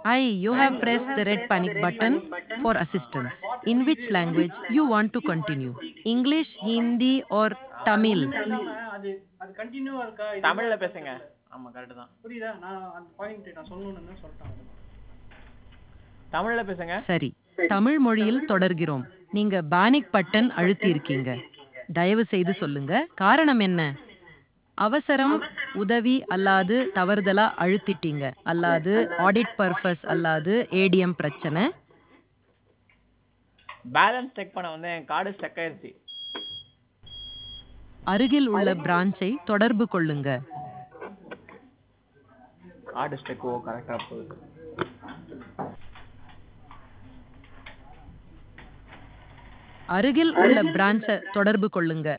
Hi, you have pressed the red panic button for assistance. In which language you want to continue? English, Hindi, or Tamil? இல்லாம அது அது கண்டினியூவா இருக்கா இது தமிழ்ல பேசுங்க ஆமா கரெக்ட் தான் புரியுதா நான் அந்த பாயிண்ட் நான் சொல்லணும்னு தான் சொல்லிட்டேன் தமிழ்ல பேசுங்க சரி தமிழ் மொழியில் தொடர்கிறோம் நீங்க பானிக் பட்டன் அழுத்தி இருக்கீங்க தயவு செய்து சொல்லுங்க காரணம் என்ன அவசரம் உதவி அல்லாது தவறுதலா அழுத்திட்டீங்க அல்லாது ஆடிட் பர்பஸ் அல்லாது ஏடிஎம் பிரச்சனை பேலன்ஸ் செக் பண்ண வந்து என் கார்டு ஸ்டக் ஆயிருச்சு அருகில் உள்ள பிரான்ச்சை தொடர்பு கொள்ளுங்க கார்டு ஸ்டக் ஓ கரெக்டா போகுது அருகில் உள்ள பிரான்ச்சை தொடர்பு கொள்ளுங்க